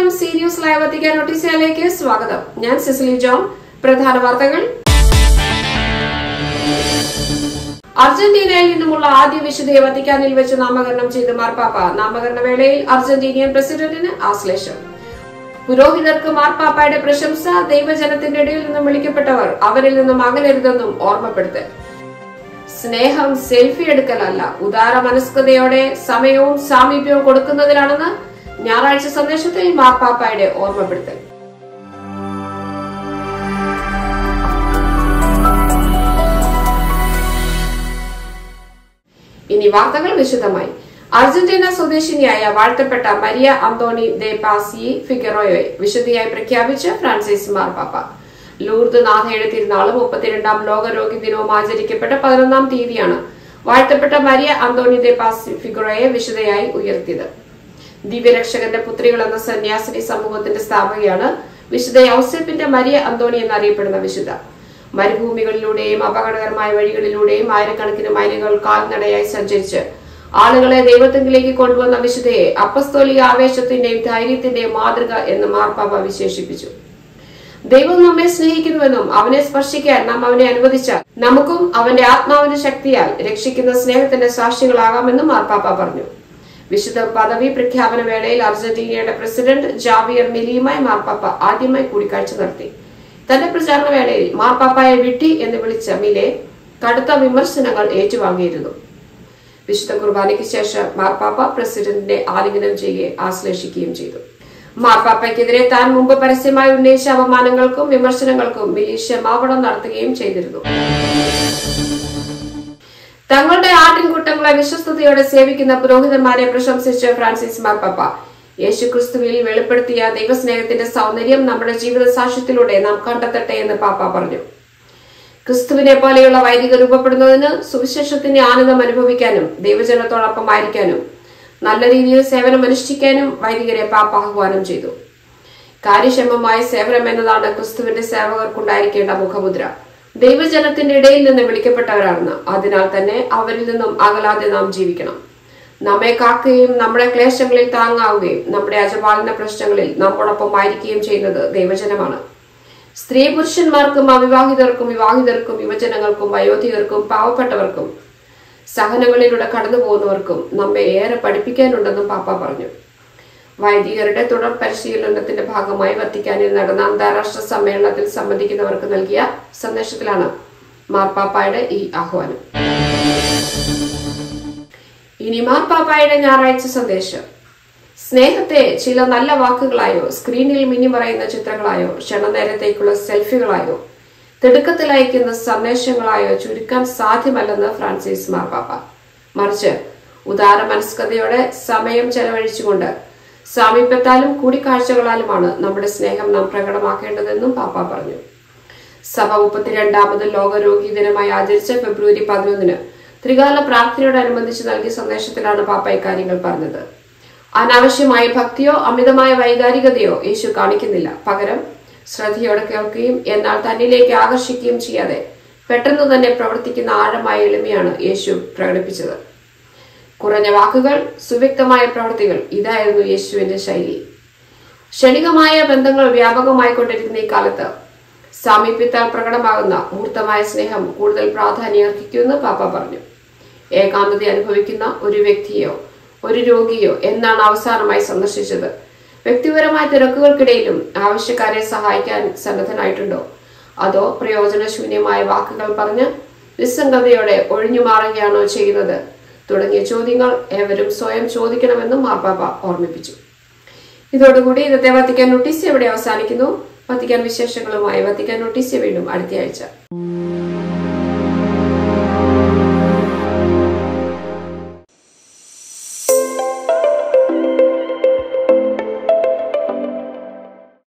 നമസ്കാരം C news live എത്തിക്കാൻ നോട്ടീസിലേക്ക് സ്വാഗതം ഞാൻ സിസിലി ജോൺ പ്രധാന വാർത്തകൾ അർജന്റീനയിൽ നിന്നുമുള്ള ആദ്യ വിശുദ്ധയെ വത്തിക്കാനിൽ വെച്ച് നാമകരണം ചെയ്ത് മാർപ്പാപ്പ നാമകരണ വേളയിൽ അർജന്റീനിയൻ പ്രസിഡന്റിന് ആശ്ലേഷം പുരോഹിതർക്ക് മാർപ്പാപ്പയുടെ പ്രശംസ ദൈവജനത്തിന്റെ ഇടയിൽ നിന്നും വിളിക്കപ്പെട്ടവർ അവരിൽ നിന്നും അകലരുതെന്നും ഓർമ്മപ്പെടുത്തൽ സ്നേഹം സെൽഫി എടുക്കലല്ല ഉദാര മനസ്കതയോടെ സമയവും സാമീപ്യവും കൊടുക്കുന്നതിലാണെന്ന് ഞായറാഴ്ച സന്ദേശത്തിൽ മാർപ്പാപ്പയുടെ ഓർമ്മപ്പെടുത്തൽ ഇനി വാർത്തകൾ വിശദമായി അർജന്റീന സ്വദേശിനിയായ വാഴ്ത്തപ്പെട്ട മരിയ അന്തോണി ദെ പാസി ഫിഗറോയെ വിശുദ്ധിയായി പ്രഖ്യാപിച്ച് ഫ്രാൻസിസ് മാർപ്പാപ്പ ലൂർദ് നാഥയുടെ തിരുനാളും മുപ്പത്തിരണ്ടാം ലോകരോഗി ദിനവും ആചരിക്കപ്പെട്ട പതിനൊന്നാം തീയതിയാണ് വാഴ്ത്തപ്പെട്ട മരിയ അന്തോണി ദെ പാസി ഫിഗറോയെ വിശുദ്ധയായി ഉയർത്തിയത് ദിവ്യരക്ഷകന്റെ പുത്രികൾ എന്ന സന്യാസിനി സമൂഹത്തിന്റെ സ്ഥാപകയാണ് വിശുദ്ധ യൗസേപ്പിന്റെ മരിയ അന്തോണി എന്നറിയപ്പെടുന്ന വിശുദ്ധ മരുഭൂമികളിലൂടെയും അപകടകരമായ വഴികളിലൂടെയും ആയിരക്കണക്കിന് മൈലുകൾ കാൽനടയായി സഞ്ചരിച്ച് ആളുകളെ ദൈവത്തെങ്കിലേക്ക് കൊണ്ടുവന്ന വിശുദ്ധയെ അപ്പസ്തോലിക ആവേശത്തിന്റെയും ധൈര്യത്തിന്റെയും മാതൃക എന്ന് മാർപ്പാപ്പ വിശേഷിപ്പിച്ചു ദൈവം നമ്മെ സ്നേഹിക്കുന്നുവെന്നും അവനെ സ്പർശിക്കാൻ നാം അവനെ അനുവദിച്ചാൽ നമുക്കും അവന്റെ ആത്മാവിന്റെ ശക്തിയാൽ രക്ഷിക്കുന്ന സ്നേഹത്തിന്റെ സാക്ഷികളാകാമെന്നും മാർപ്പാപ്പ പറഞ്ഞു വിശുദ്ധ പദവി പ്രഖ്യാപന വേളയിൽ അർജന്റീനയുടെ പ്രസിഡന്റ് ജാവിയർ മിലിയുമായി മാർപ്പാപ്പ ആദ്യമായി കൂടിക്കാഴ്ച നടത്തി തന്റെ പ്രചാരണ വേളയിൽ മാർപ്പാപ്പായെ വിട്ടി എന്ന് വിളിച്ച മിലെ കടുത്ത വിമർശനങ്ങൾ ഏറ്റുവാങ്ങിയിരുന്നു വിശുദ്ധ കുർബാനയ്ക്ക് ശേഷം മാർപ്പാപ്പ പ്രസിഡന്റിനെ ആലിംഗനം ചെയ്യുകയും ആശ്ലേഷിക്കുകയും ചെയ്തു മാർപ്പാപ്പയ്ക്കെതിരെ താൻ മുമ്പ് പരസ്യമായി ഉന്നയിച്ച അപമാനങ്ങൾക്കും വിമർശനങ്ങൾക്കും മിലി ക്ഷമാപണം നടത്തുകയും ചെയ്തിരുന്നു തങ്ങളുടെ ആട്ടിൻകൂട്ടങ്ങളെ വിശ്വസ്തയോടെ സേവിക്കുന്ന പുരോഹിതന്മാരെ പ്രശംസിച്ച് ഫ്രാൻസിസ് മാർപ്പാപ്പ യേശു ക്രിസ്തുവിൽ വെളിപ്പെടുത്തിയ ദൈവസ്നേഹത്തിന്റെ സൗന്ദര്യം നമ്മുടെ ജീവിത സാക്ഷ്യത്തിലൂടെ നാം കണ്ടെത്തട്ടെ എന്ന് പാപ്പ പറഞ്ഞു ക്രിസ്തുവിനെ പോലെയുള്ള വൈദികർ രൂപപ്പെടുന്നതിന് സുവിശേഷത്തിന്റെ ആനന്ദം അനുഭവിക്കാനും ദൈവജനത്തോടൊപ്പം ആയിരിക്കാനും നല്ല രീതിയിൽ സേവനം അനുഷ്ഠിക്കാനും വൈദികരെ പാപ്പ ആഹ്വാനം ചെയ്തു കാര്യക്ഷമമായ സേവനം എന്നതാണ് ക്രിസ്തുവിന്റെ സേവകർക്കുണ്ടായിരിക്കേണ്ട മുഖമുദ്ര ദൈവജനത്തിന്റെ ഇടയിൽ നിന്ന് വിളിക്കപ്പെട്ടവരാണെന്ന് അതിനാൽ തന്നെ അവരിൽ നിന്നും അകലാതെ നാം ജീവിക്കണം നമ്മെ കാക്കുകയും നമ്മുടെ ക്ലേശങ്ങളിൽ താങ്ങാവുകയും നമ്മുടെ അജപാലന പ്രശ്നങ്ങളിൽ നമ്മോടൊപ്പം ആയിരിക്കുകയും ചെയ്യുന്നത് ദൈവജനമാണ് സ്ത്രീ പുരുഷന്മാർക്കും അവിവാഹിതർക്കും വിവാഹിതർക്കും യുവജനങ്ങൾക്കും വയോധികർക്കും പാവപ്പെട്ടവർക്കും സഹനങ്ങളിലൂടെ കടന്നു പോകുന്നവർക്കും നമ്മെ ഏറെ പഠിപ്പിക്കാനുണ്ടെന്നും പാപ്പ പറഞ്ഞു വൈദികരുടെ തുടർ പരിശീലനത്തിന്റെ ഭാഗമായി വത്തിക്കാനിൽ നടന്ന അന്താരാഷ്ട്ര സമ്മേളനത്തിൽ സംബന്ധിക്കുന്നവർക്ക് നൽകിയ സന്ദേശത്തിലാണ് മാർപ്പാപ്പായുടെ ഈ ആഹ്വാനം ഇനി മാർപ്പാപ്പായുടെ ഞായറാഴ്ച സന്ദേശം സ്നേഹത്തെ ചില നല്ല വാക്കുകളായോ സ്ക്രീനിൽ മിന്നിമറയുന്ന ചിത്രങ്ങളായോ ക്ഷണനേരത്തേക്കുള്ള സെൽഫികളായോ തിടുക്കത്തിൽ അയക്കുന്ന സന്ദേശങ്ങളായോ ചുരുക്കാൻ സാധ്യമല്ലെന്ന് ഫ്രാൻസിസ് മാർപ്പാപ്പ മറിച്ച് ഉദാര മനസ്കതയോടെ സമയം ചെലവഴിച്ചുകൊണ്ട് സാമീപ്യത്താലും കൂടിക്കാഴ്ചകളാലുമാണ് നമ്മുടെ സ്നേഹം നാം പ്രകടമാക്കേണ്ടതെന്നും പാപ്പ പറഞ്ഞു സഭ മുപ്പത്തിരണ്ടാമത് ലോകരോഗി ദിനമായി ആചരിച്ച ഫെബ്രുവരി പതിനൊന്നിന് ത്രികാല പ്രാർത്ഥനയോടനുബന്ധിച്ച് നൽകിയ സന്ദേശത്തിലാണ് പാപ്പ ഇക്കാര്യങ്ങൾ പറഞ്ഞത് അനാവശ്യമായ ഭക്തിയോ അമിതമായ വൈകാരികതയോ യേശു കാണിക്കുന്നില്ല പകരം ശ്രദ്ധയോടെ കേൾക്കുകയും എന്നാൽ തന്നിലേക്ക് ആകർഷിക്കുകയും ചെയ്യാതെ പെട്ടെന്ന് തന്നെ പ്രവർത്തിക്കുന്ന ആഴമായ എളിമയാണ് യേശു പ്രകടിപ്പിച്ചത് കുറഞ്ഞ വാക്കുകൾ സുവ്യക്തമായ പ്രവൃത്തികൾ ഇതായിരുന്നു യേശുവിന്റെ ശൈലി ക്ഷണികമായ ബന്ധങ്ങൾ വ്യാപകമായി കൊണ്ടിരിക്കുന്ന ഈ കാലത്ത് സാമീപ്യത്താൽ പ്രകടമാകുന്ന മൂർത്തമായ സ്നേഹം കൂടുതൽ പ്രാധാന്യം അർഹിക്കുമെന്ന് പാപ്പ പറഞ്ഞു ഏകാന്തത അനുഭവിക്കുന്ന ഒരു വ്യക്തിയോ ഒരു രോഗിയോ എന്നാണ് അവസാനമായി സന്ദർശിച്ചത് വ്യക്തിപരമായ തിരക്കുകൾക്കിടയിലും ആവശ്യക്കാരെ സഹായിക്കാൻ സന്നദ്ധനായിട്ടുണ്ടോ അതോ പ്രയോജനശൂന്യമായ വാക്കുകൾ പറഞ്ഞ് നിസ്സംഗതയോടെ ഒഴിഞ്ഞു മാറുകയാണോ ചെയ്യുന്നത് തുടങ്ങിയ ചോദ്യങ്ങൾ ഏവരും സ്വയം ചോദിക്കണമെന്നും മാർപ്പാപ്പ ഓർമ്മിപ്പിച്ചു ഇതോടുകൂടി ഇന്നത്തെ വത്തിക്കാൻ നോട്ടീസ് ഇവിടെ അവസാനിക്കുന്നു വത്തിക്കാൻ വിശേഷങ്ങളുമായി വത്തിക്കാൻ നോട്ടീസ് വീണ്ടും അടുത്തയാഴ്ച